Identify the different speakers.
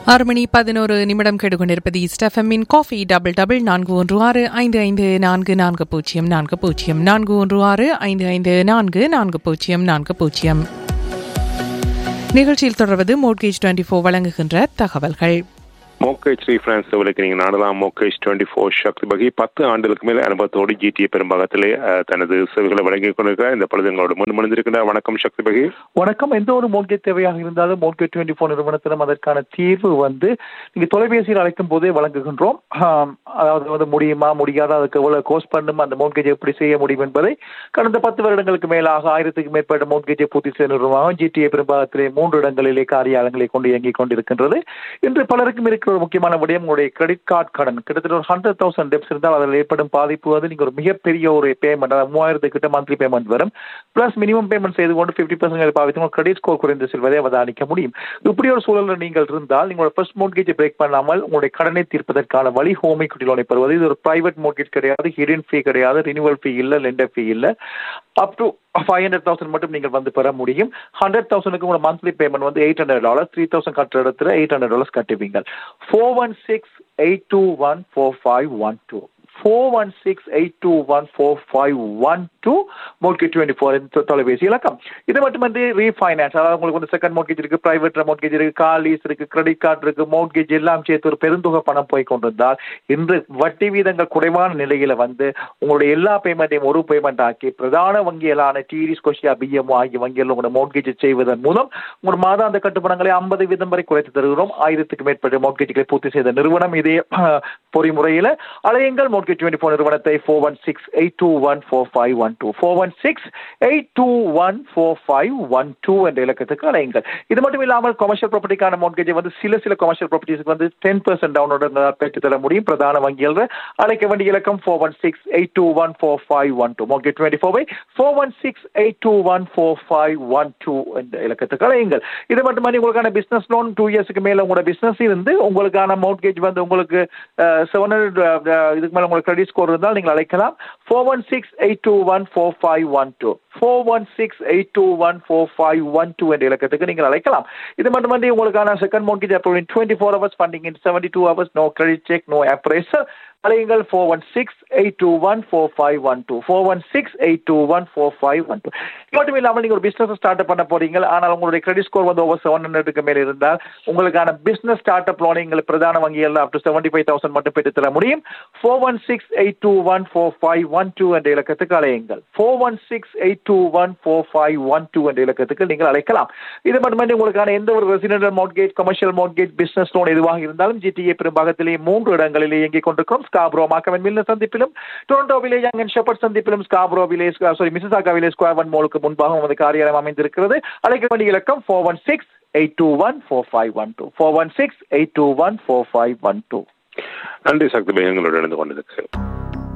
Speaker 1: ஆறு மணி பதினோரு நிமிடம் கெடுகொண்டிருப்பது ஸ்டெஃபமின் காஃபி டபுள் டபுள் நான்கு ஒன்று ஆறு ஐந்து ஐந்து நான்கு நான்கு பூஜ்ஜியம் நான்கு பூஜ்ஜியம் நான்கு ஒன்று ஆறு ஐந்து ஐந்து நான்கு நான்கு பூஜ்ஜியம் நான்கு பூஜ்ஜியம் நிகழ்ச்சியில் தொடர்வது மோட்கேஜ் டுவெண்ட்டி ஃபோர் வழங்குகின்ற தகவல்கள்
Speaker 2: மோக்கேஜ் ரீஃபரன்ஸ் விலைக்கு நீங்கள் நாடலாம் மோக்கேஜ் டுவெண்ட்டி ஃபோர் சக்தி பகி பத்து ஆண்டுகளுக்கு மேல் அனுபவத்தோடு ஜிடிஏ பெரும்பாகத்திலே அஹ், தனது சேவைகளை வழங்கிக் கொண்டிருக்கிறார் இந்த பொழுது எங்களோட முன் மணிந்திருக்கின்ற வணக்கம் சக்தி பகி
Speaker 3: வணக்கம் எந்த ஒரு மோட்கேஜ் தேவையாக இருந்தாலும் மோட்கேஜ் டுவெண்ட்டி ஃபோர் நிறுவனத்திலும் அதற்கான தீர்வு வந்து நீங்க தொலைபேசியில் அழைக்கும் போதே வழங்குகின்றோம் ஆம், அதாவது வந்து முடியுமா முடியாதா அதுக்கு எவ்வளவு கோர்ஸ் பண்ணும் அந்த மோட்கேஜ் எப்படி செய்ய முடியும் என்பதை கடந்த பத்து வருடங்களுக்கு மேலாக ஆயிரத்துக்கு மேற்பட்ட மோட்கேஜை பூர்த்தி செய்த நிறுவனம் ஜிடிஏ பெரும்பாகத்திலே மூன்று இடங்களிலே காரியாலயங்களை கொண்டு இயங்கிக் கொண்டிருக்கின்றது இன்று பலருக்கும் இருக்கிற ஒரு முக்கியமான விடயம் உங்களுடைய கிரெடிட் கார்டு கடன் கிட்டத்தட்ட ஒரு ஹண்ட்ரட் தௌசண்ட் டெப்ஸ் இருந்தால் அதில் ஏற்படும் பாதிப்பு வந்து நீங்க ஒரு மிகப்பெரிய ஒரு பேமெண்ட் அதாவது மூவாயிரத்து கிட்ட மந்த்லி பேமெண்ட் வரும் பிளஸ் மினிமம் பேமெண்ட் செய்து கொண்டு ஃபிஃப்டி பர்சன்ட் பாவித்து உங்கள் கிரெடிட் ஸ்கோர் குறைந்து செல்வதை அவதானிக்க முடியும் இப்படி ஒரு சூழலில் நீங்கள் இருந்தால் நீங்களோட ஃபர்ஸ்ட் மோட்கேஜை பிரேக் பண்ணாமல் உங்களுடைய கடனை தீர்ப்பதற்கான வழி ஹோம் equity லோனை பெறுவது இது ஒரு பிரைவேட் மோட்கேஜ் கிடையாது ஹிடன் ஃபீ கிடையாது ரினிவல் ஃபீ இல்லை லெண்டர் ஃபீ இல்லை up to five hundred thousand மட்டும் நீங்கள் வந்து பெற முடியும் ஹண்ட்ரட் தௌசண்ட்க்கு உங்களோட மந்த்லி பேமெண்ட் வந்து eight hundred dollar three thousand கட்டுற இடத்துல எயிட் ஹண்ட்ரட் டாலர்ஸ் கட்டுவீங்க four one six eight two one four five one two four one six eight two one four five one two mortgage twenty four தொலைபேசி இலக்கம் இது மட்டுமன்றி refinance அதாவது உங்களுக்கு வந்து செகண்ட் மோட்கேஜ் இருக்கு பிரைவேட் மோட்கேஜ் இருக்கு கார் லீஸ் இருக்கு கிரெடிட் கார்டு இருக்கு மோட்கேஜ் எல்லாம் சேர்த்து ஒரு பெருந்தொகை பணம் போய் கொண்டிருந்தால் இன்று வட்டி வீதங்கள் குறைவான நிலையில வந்து உங்களுடைய எல்லா பேமெண்ட்டையும் ஒரு பேமெண்ட் ஆக்கி பிரதான வங்கிகளான டிடி ஸ்கொஷியா பிஎம்ஓ ஆகிய வங்கிகள் உங்களோட மோட்கேஜ் செய்வதன் மூலம் உங்களோட மாதாந்த கட்டுப்பணங்களை ஐம்பது வீதம் வரை குறைத்து தருகிறோம் ஆயிரத்துக்கு மேற்பட்ட மோட்கேஜ்களை பூர்த்தி செய்த நிறுவனம் இதே அஹ், பொறிமுறையில அலையுங்கள் மோட்கேஜ் டுவெண்ட்டி ஃபோர் நிறுவனத்தை four one six eight two one four five one two four one six eight two one four five one two என்ற இலக்கத்துக்கு அலையுங்கள் இது மட்டும் இல்லாமல் கொமர்ஷியல் ப்ராப்பர்ட்டிக்கான மோட்கேஜை வந்து சில சில கொமர்ஷியல் ப்ராப்பர்ட்டிஸ்க்கு வந்து டென் பர்சன்ட் டவுனோட பெற்று தர முடியும் பிரதான வங்கிகள் அழைக்க வேண்டிய இலக்கம் four one six eight two one four five one two mortgage twenty four four one six eight two one four five one two என்ற இலக்கத்துக்கு அலையுங்கள் இது மட்டுமல்ல உங்களுக்கான பிசினஸ் லோன் டூ இயர்ஸ்க்கு மேல உங்களோட பிசினஸ் இருந்து உங்களுக்கான மோட்கேஜ் வந்து உங்களுக்கு செவன் ஹண்ட்ரட் இதுக்கு மேல உங்களுக்கு கிரெடிட் ஸ்கோர் இருந்தால் நீங்கள் அழைக்கலாம் four one six eight two one four five one two four one six eight two one four five one two என்ற இலக்கத்துக்கு நீங்கள் அழைக்கலாம் இது மட்டுமன்றி உங்களுக்கான second mortgage approve in twenty four hours funding in seventy two hours no credit check no appraiser அலையுங்கள் four one six eight two one four five one two four one six eight two one four five one two மட்டும் இல்லாமல் நீங்கள் ஒரு business start பண்ண போறீங்க ஆனால் உங்களுடைய credit score வந்து ஓவர் செவன் ஹண்ட்ரடுக்கு மேலே இருந்தால் உங்களுக்கான பிசினஸ் ஸ்டார்ட் அப் லோனை எங்கள் பிரதான வங்கிகள் up to seventy five thousand மட்டும் பெற்று தர முடியும் four one six eight two one four five one two என்ற இலக்கத்துக்கு அலையுங்கள் four one six eight two one four five one two என்ற இலக்கத்துக்கு நீங்கள் அழைக்கலாம் இது மட்டுமன்றி உங்களுக்கான எந்த ஒரு residential mortgage commercial mortgage business loan எதுவாக இருந்தாலும் ஜிடிஏ பெரும்பாகத்திலே மூன்று இடங்களிலே இயங்கிக் கொண்டிருக்கிறோம் ஸ்காப்ரோ மாக்கவன் மில்ல சந்திப்பிலும் டொரண்டோவிலே யங் அண்ட் ஷெப்பர்ட் சந்திப்பிலும் ஸ்காப்ரோவிலே சாரி மிசிசாகாவிலே ஸ்கொயர் ஒன் மோலுக்கு முன்பாக உமது காரியாலயம் அமைந்திருக்கிறது அழைக்க வேண்டிய இலக்கம் four one six eight two one four five one two four one six eight two one four five one two
Speaker 2: நன்றி சக்தி பகி எங்களோட இணைந்து கொண்டிருக்கிறேன்